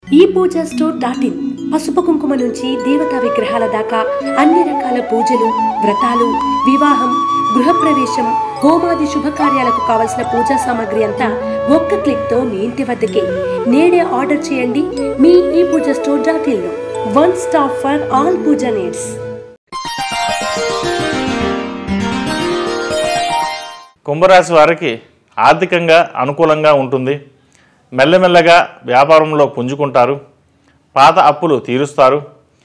ఈ Pooja store dot in పసుపు కుంకుమ నుంచి దేవతా విగ్రహాల దాకా అన్ని రకాల పూజలు వ్రతాలు వివాహం గృహప్రవేశం హోమాది శుభకార్యాలకు కావలసిన పూజా సామాగ్రి అంతా ఒక్క క్లిక్ తో మీ ఇంటి వద్దకే నేడే ఆర్డర్ చేయండి మీ ఈ పూజ స్టోర్ డాట్ ఇన్ లో one stop for all pooja needs కుంభరాశి వారికి ఆర్థికంగా అనుకూలంగా ఉంటుంది మెల్లమెల్లగా వ్యాపారంలో పుంజుకుంటారు పాత అప్పులు తీరుస్తారు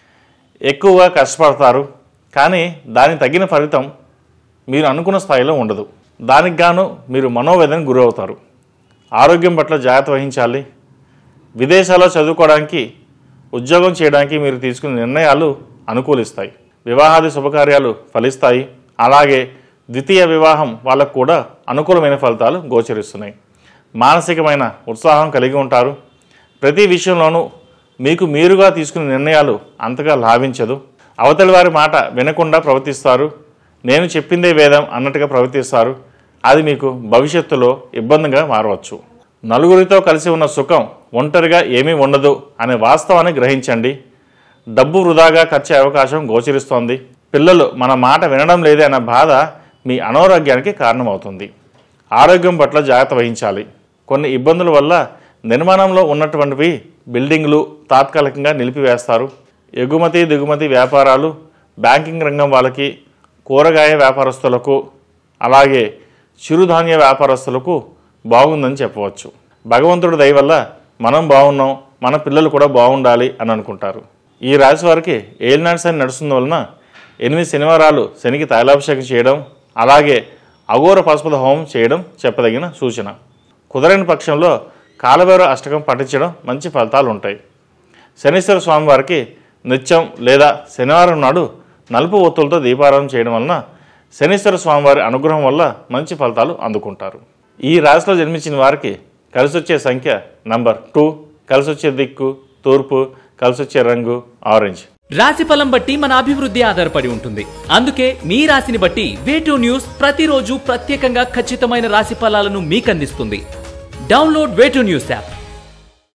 ఎక్కువగా కష్టపడతారు కానీ దానికి తగిన ఫలితం మీరు అనుకున్న స్థాయిలో ఉండదు దానికి గాను మీరు మనోవేదనకు గురవుతారు ఆరోగ్యం పట్ల జాగ్రత్త వహించాలి విదేశాల్లో చదువుకోవడానికి ఉద్యోగం చేయడానికి మీరు తీసుకునే నిర్ణయాలు అనుకూలిస్తాయి వివాహాది శుభకార్యాలు ఫలిస్తాయి అలాగే ద్వితీయ వివాహం వాళ్ళకు కూడా అనుకూలమైన ఫలితాలు గోచరిస్తున్నాయి మానసికమైన ఉత్సాహం కలిగి ఉంటారు ప్రతి విషయంలోనూ మీకు మీరుగా తీసుకునే నిర్ణయాలు అంతగా లాభించదు అవతలి వారి మాట వినకుండా ప్రవర్తిస్తారు నేను చెప్పిందే వేదం అన్నట్టుగా ప్రవర్తిస్తారు అది మీకు భవిష్యత్తులో ఇబ్బందిగా మారవచ్చు నలుగురితో కలిసి ఉన్న సుఖం ఒంటరిగా ఏమీ ఉండదు అనే వాస్తవాన్ని గ్రహించండి డబ్బు వృధాగా ఖర్చే అవకాశం గోచరిస్తోంది పిల్లలు మన మాట వినడం లేదే అన్న బాధ మీ అనారోగ్యానికి కారణమవుతుంది ఆరోగ్యం పట్ల జాగ్రత్త వహించాలి కొన్ని ఇబ్బందుల వల్ల నిర్మాణంలో ఉన్నటువంటివి బిల్డింగ్లు తాత్కాలికంగా నిలిపివేస్తారు ఎగుమతి దిగుమతి వ్యాపారాలు బ్యాంకింగ్ రంగం వాళ్ళకి కూరగాయ వ్యాపారస్తులకు అలాగే చిరుధాన్య వ్యాపారస్తులకు బాగుందని చెప్పవచ్చు భగవంతుడి దయ వల్ల మనం బాగున్నాం మన పిల్లలు కూడా బాగుండాలి అని అనుకుంటారు ఈ రాశి వారికి ఏలినాటి శని నడుస్తున్న వలన ఎనిమిది శనివారాలు శనికి తైలాభిషేకం చేయడం అలాగే అఘోర పశుపత హోమం చేయడం చెప్పదగిన సూచన కుదరని పక్షంలో కాలభైరవ అష్టకం పఠించడం మంచి ఫలితాలు ఉంటాయి శనీశ్వర స్వామివారికి నిత్యం లేదా శనివారం నాడు నలుపు ఒత్తులతో దీపారాధన చేయడం వలన శనీశ్వర స్వామివారి అనుగ్రహం వల్ల మంచి ఫలితాలు అందుకుంటారు ఈ రాశిలో జన్మించిన వారికి కలిసొచ్చే సంఖ్య నంబర్ టూ కలిసొచ్చే దిక్కు తూర్పు కలిసొచ్చే రంగు ఆరెంజ్ రాశి ఫలం బట్టి మన అభివృద్ధి ఆధారపడి ఉంటుంది అందుకే మీ రాశిని బట్టి వేటూ న్యూస్ ప్రతిరోజు ప్రత్యేకంగా ఖచ్చితమైన రాశి ఫలాలను మీకు అందిస్తుంది డౌన్లోడ్ వేటూ న్యూస్ యాప్